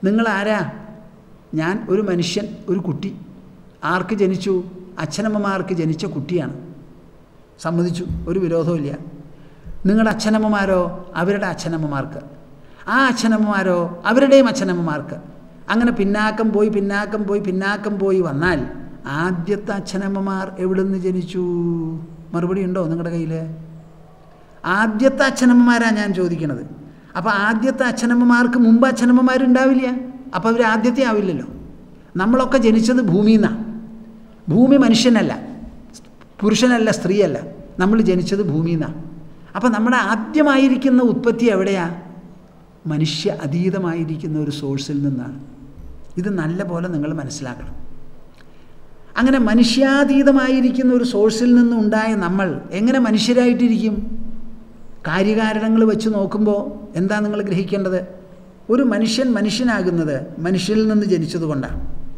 നിങ്ങൾ ആരാ ഞാൻ ഒരു മനുഷ്യൻ ഒരു കുട്ടി ആർക്ക് ജനിച്ചു അച്ഛനമ്മമാർക്ക് ജനിച്ച കുട്ടിയാണ് സമ്മതിച്ചു ഒരു വിരോധമില്ല നിങ്ങളുടെ അച്ഛനമ്മമാരോ അവരുടെ അച്ഛനമ്മമാർക്ക് ആ അച്ഛനമ്മമാരോ അവരുടെയും അച്ഛനമ്മമാർക്ക് അങ്ങനെ പിന്നാക്കം പോയി പിന്നാക്കം പോയി പിന്നാക്കം പോയി വന്നാൽ ആദ്യത്തെ അച്ഛനമ്മമാർ എവിടെ നിന്ന് ജനിച്ചു മറുപടി ഉണ്ടോ നിങ്ങളുടെ കയ്യിൽ ആദ്യത്തെ അച്ഛനമ്മമാരാണ് ഞാൻ ചോദിക്കണത് അപ്പോൾ ആദ്യത്തെ അച്ഛനമ്മമാർക്ക് മുമ്പ് അച്ഛനമ്മമാരുണ്ടാവില്ല അപ്പോൾ അവർ ആദ്യത്തെ ആവില്ലല്ലോ നമ്മളൊക്കെ ജനിച്ചത് ഭൂമിയിൽ നിന്നാണ് ഭൂമി മനുഷ്യനല്ല പുരുഷനല്ല സ്ത്രീയല്ല നമ്മൾ ജനിച്ചത് ഭൂമിയിൽ നിന്നാണ് അപ്പോൾ നമ്മുടെ ആദ്യമായിരിക്കുന്ന ഉത്പത്തി എവിടെയാ മനുഷ്യ അതീതമായിരിക്കുന്ന ഒരു സോഴ്സിൽ നിന്നാണ് ഇത് നല്ല പോലെ നിങ്ങൾ മനസ്സിലാക്കണം അങ്ങനെ മനുഷ്യാതീതമായിരിക്കുന്ന ഒരു സോഴ്സിൽ നിന്നുണ്ടായ നമ്മൾ എങ്ങനെ മനുഷ്യരായിട്ടിരിക്കും കാര്യകാരണങ്ങൾ വെച്ച് നോക്കുമ്പോൾ എന്താ നിങ്ങൾ ഗ്രഹിക്കേണ്ടത് ഒരു മനുഷ്യൻ മനുഷ്യനാകുന്നത് മനുഷ്യനിൽ നിന്ന് ജനിച്ചതുകൊണ്ടാണ്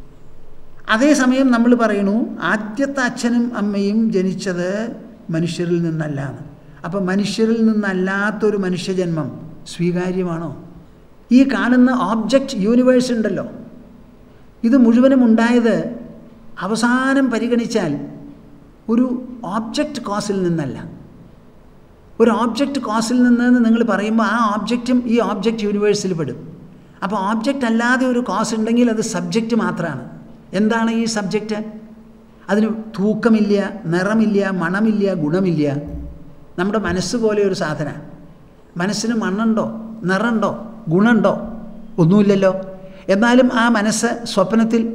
അതേസമയം നമ്മൾ പറയണു ആദ്യത്തെ അച്ഛനും അമ്മയും ജനിച്ചത് മനുഷ്യരിൽ നിന്നല്ല എന്ന് അപ്പം മനുഷ്യരിൽ നിന്നല്ലാത്തൊരു മനുഷ്യജന്മം സ്വീകാര്യമാണോ ഈ കാണുന്ന ഓബ്ജക്റ്റ് യൂണിവേഴ്സ് ഉണ്ടല്ലോ ഇത് മുഴുവനും ഉണ്ടായത് അവസാനം പരിഗണിച്ചാൽ ഒരു ഓബ്ജക്റ്റ് കോസിൽ നിന്നല്ല ഒരു ഓബ്ജക്റ്റ് കോസിൽ നിന്ന് നിങ്ങൾ പറയുമ്പോൾ ആ ഓബ്ജക്റ്റും ഈ ഓബ്ജക്റ്റ് യൂണിവേഴ്സിൽ പെടും അപ്പോൾ ഓബ്ജക്റ്റ് അല്ലാതെ ഒരു കോസ് ഉണ്ടെങ്കിൽ അത് സബ്ജക്റ്റ് മാത്രമാണ് എന്താണ് ഈ സബ്ജക്റ്റ് അതിന് തൂക്കമില്ല നിറമില്ല മണമില്ല ഗുണമില്ല നമ്മുടെ മനസ്സ് പോലെ ഒരു സാധന മനസ്സിന് മണ്ണുണ്ടോ നിറമുണ്ടോ ഗുണമുണ്ടോ ഒന്നുമില്ലല്ലോ എന്നാലും ആ മനസ്സ് സ്വപ്നത്തിൽ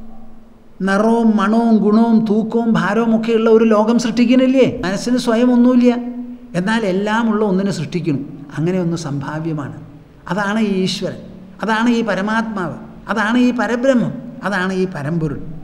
നിറവും മണവും ഗുണവും തൂക്കവും ഭാരവും ഒക്കെയുള്ള ഒരു ലോകം സൃഷ്ടിക്കണില്ലേ മനസ്സിന് സ്വയം ഒന്നുമില്ല എന്നാൽ എല്ലാം ഉള്ള ഒന്നിനെ സൃഷ്ടിക്കണം അങ്ങനെ ഒന്ന് സംഭാവ്യമാണ് അതാണ് ഈ ഈശ്വരൻ അതാണ് ഈ പരമാത്മാവ് അതാണ് ഈ പരബ്രഹ്മം അതാണ് ഈ പരമ്പൊരുൾ